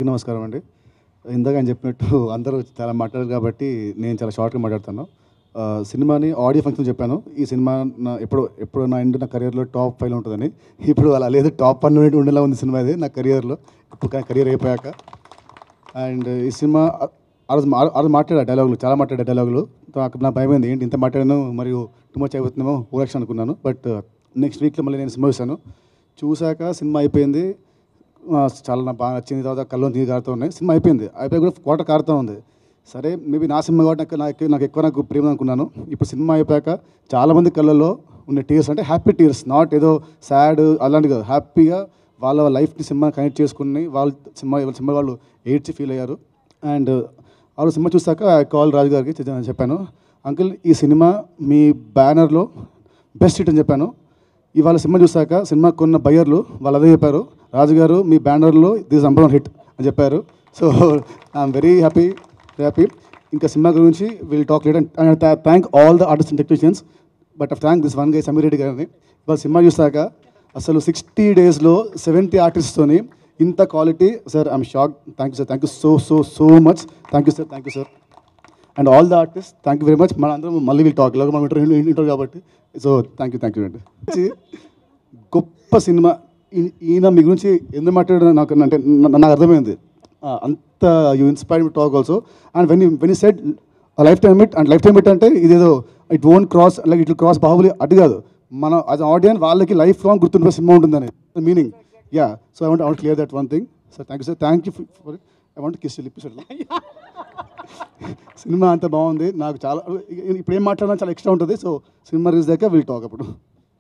నమస్కారం అండి ఇందాక ఆయన చెప్పినట్టు అందరూ చాలా మాట్లాడారు కాబట్టి నేను చాలా షార్ట్గా మాట్లాడతాను ఆ, సినిమాని ఆడియో ఫంక్షన్ చెప్పాను ఈ సినిమా నా ఎప్పుడు ఎప్పుడు నా ఎండ్ నా కెరియర్లో టాప్ ఫైవ్లో ఉంటుందని ఇప్పుడు అలా లేదు టాప్ వన్ ఉండేలా ఉంది సినిమా ఇది నా కెరియర్లో ఇప్పుడు కెరియర్ అయిపోయాక అండ్ ఈ సినిమా ఆ- ఆ రోజు మా- ఆ రోజు మాట్లాడా డైలాగులు చాలా మాట్లాడా డైలాగులు నాకు నా భయం అయింది ఏంటి ఇంత మాట్లాడాను మరియు టూ మచ్ అయిపోతుందేమో ఓరక్షన్ అనుకున్నాను బట్ నెక్స్ట్ వీక్లో మళ్ళీ నేను సినిమా చూశాను చూశాక సినిమా అయిపోయింది ఆ, చాలా నాకు బాగా నచ్చింది తర్వాత కళ్ళు నీరు కారుతూ ఉన్నాయి సినిమా అయిపోయింది అయిపోయి కూడా కోట కారుతూ ఉంది సరే మేబీ నా సినిమా కాబట్టి నాకు నాకు నాకు ఎక్కువ నాకు ప్రేమ అనుకున్నాను ఇప్పుడు సినిమా అయిపోయాక చాలామంది కళ్ళల్లో ఉన్న టీయర్స్ అంటే హ్యాపీ టీయర్స్ నాట్ ఏదో సాడ్ అలాంటి కాదు హ్యాపీగా వాళ్ళ లైఫ్ని సినిమా కనెక్ట్ చేసుకుని వాళ్ళు సినిమా సినిమా వాళ్ళు ఏడ్చి ఫీల్ అయ్యారు అండ్ ఆ రోజు సినిమా చూసాక కాల్ రాజు గారికి చె- చెప్పాను అంకుల్ ఈ సినిమా మీ బ్యానర్లో బెస్ట్ హిట్ అని చెప్పాను ఇవాళ సినిమా చూసాక సినిమా కొన్న బయ్యర్లు వాళ్ళు అదే చెప్పారు రాజుగారు మీ బ్యానర్లో దిస్ నంబర్ వన్ హిట్ అని చెప్పారు so I'm very happy happy ఇంకా సినిమా గురించి will talk late and thank all the artist and technicians but of thank this one guy Sameer Reddy గారిని ఇవాళ సినిమా చూసాక అసలు సిక్స్టీ డేస్లో సెవెంటీ ఆర్టిస్ట్తోని ఇంత quality sir I'm shock thank you sir thank you so so so much thank you sir thank you sir and all the artist thank you very much మన అందరం మళ్ళీ వీళ్ళు టాక్ మనం ఇంటర్ ఇంటర్ కాబట్టి so thank you thank you అండి గొప్ప cinema ఈ- ఈయన మీ గురించి ఎందుకు మాట్లాడారు నాకు అంటే నా- నాకు అర్థమైంది ఆ, అంత you inspire talk also and when when you set life time it and life time it అంటే ఇదేదో it own cross like it cross Baahubali అటు కాదు మన యాజ్ ఆడియన్స్ వాళ్ళకి లైఫ్ లాంగ్ గుర్తుండే సినిమా ఉంటుందని meaning yeah so I want I want clear that one thing sir thank you sir thank you for I want kiss లిప్పిసెట్ సినిమా అంత బాగుంది నాకు చాలా ఇప్పుడు ఏం మాట్లాడినా చాలా ఎక్స్ట్రా ఉంటుంది సో సినిమా రిలీజ్ దాకా విల్ టాక్ అప్పుడు